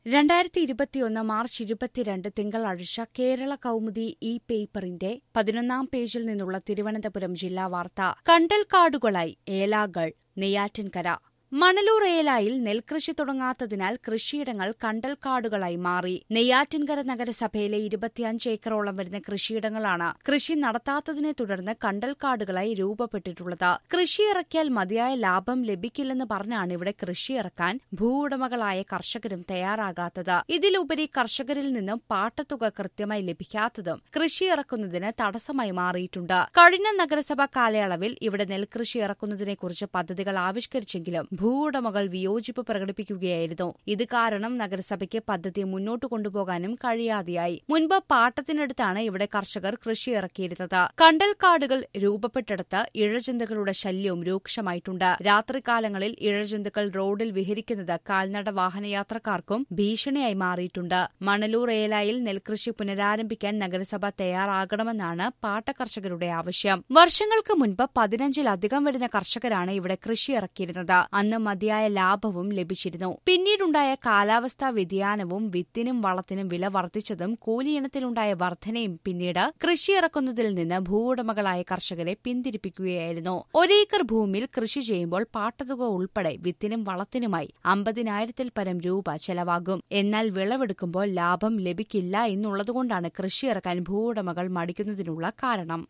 രണ്ടായിരത്തി ഇരുപത്തിയൊന്ന് മാർച്ച് ഇരുപത്തിരണ്ട് തിങ്കളാഴ്ച കേരള കൗമുദി ഇ പേപ്പറിന്റെ പതിനൊന്നാം പേജിൽ നിന്നുള്ള തിരുവനന്തപുരം ജില്ലാ വാർത്ത കണ്ടൽക്കാടുകളായി ഏലാകൾ നെയ്യാറ്റിൻകര മണലൂർ ഏലായിൽ നെൽകൃഷി തുടങ്ങാത്തതിനാൽ കൃഷിയിടങ്ങൾ കണ്ടൽക്കാടുകളായി മാറി നെയ്യാറ്റിൻകര നഗരസഭയിലെ ഇരുപത്തിയഞ്ച് ഏക്കറോളം വരുന്ന കൃഷിയിടങ്ങളാണ് കൃഷി നടത്താത്തതിനെ തുടർന്ന് കണ്ടൽക്കാടുകളായി രൂപപ്പെട്ടിട്ടുള്ളത് കൃഷി ഇറക്കിയാൽ മതിയായ ലാഭം ലഭിക്കില്ലെന്ന് പറഞ്ഞാണ് ഇവിടെ കൃഷി ഇറക്കാൻ ഭൂവുടമകളായ കർഷകരും തയ്യാറാകാത്തത് ഇതിലുപരി കർഷകരിൽ നിന്നും പാട്ടത്തുക കൃത്യമായി ലഭിക്കാത്തതും കൃഷി ഇറക്കുന്നതിന് തടസ്സമായി മാറിയിട്ടുണ്ട് കഴിഞ്ഞ നഗരസഭാ കാലയളവിൽ ഇവിടെ നെൽകൃഷി ഇറക്കുന്നതിനെക്കുറിച്ച് പദ്ധതികൾ ആവിഷ്കരിച്ചെങ്കിലും ഭൂവുടമകൾ വിയോജിപ്പ് പ്രകടിപ്പിക്കുകയായിരുന്നു ഇത് കാരണം നഗരസഭയ്ക്ക് പദ്ധതി മുന്നോട്ട് കൊണ്ടുപോകാനും കഴിയാതെയായി മുൻപ് പാട്ടത്തിനടുത്താണ് ഇവിടെ കർഷകർ കൃഷി ഇറക്കിയിരുന്നത് കണ്ടൽക്കാടുകൾ രൂപപ്പെട്ടെടുത്ത് ഇഴജന്തുക്കളുടെ ശല്യവും രൂക്ഷമായിട്ടുണ്ട് രാത്രികാലങ്ങളിൽ ഇഴജന്തുക്കൾ റോഡിൽ വിഹരിക്കുന്നത് കാൽനട വാഹനയാത്രക്കാർക്കും ഭീഷണിയായി മാറിയിട്ടുണ്ട് മണലൂർ ഏലായിൽ നെൽകൃഷി പുനരാരംഭിക്കാൻ നഗരസഭ തയ്യാറാകണമെന്നാണ് പാട്ട കർഷകരുടെ ആവശ്യം വർഷങ്ങൾക്ക് മുൻപ് പതിനഞ്ചിലധികം വരുന്ന കർഷകരാണ് ഇവിടെ കൃഷി ഇറക്കിയിരുന്നത് അന്ന് മതിയായ ലാഭവും ലഭിച്ചിരുന്നു പിന്നീടുണ്ടായ കാലാവസ്ഥാ വ്യതിയാനവും വിത്തിനും വളത്തിനും വില വർദ്ധിച്ചതും കൂലിയിനത്തിലുണ്ടായ വർധനയും പിന്നീട് കൃഷി ഇറക്കുന്നതിൽ നിന്ന് ഭൂവുടമകളായ കർഷകരെ പിന്തിരിപ്പിക്കുകയായിരുന്നു ഒരേക്കർ ഭൂമിയിൽ കൃഷി ചെയ്യുമ്പോൾ പാട്ടതുക ഉൾപ്പെടെ വിത്തിനും വളത്തിനുമായി അമ്പതിനായിരത്തിൽ പരം രൂപ ചെലവാകും എന്നാൽ വിളവെടുക്കുമ്പോൾ ലാഭം ലഭിക്കില്ല എന്നുള്ളതുകൊണ്ടാണ് കൃഷി ഇറക്കാൻ ഭൂവുടമകൾ മടിക്കുന്നതിനുള്ള കാരണം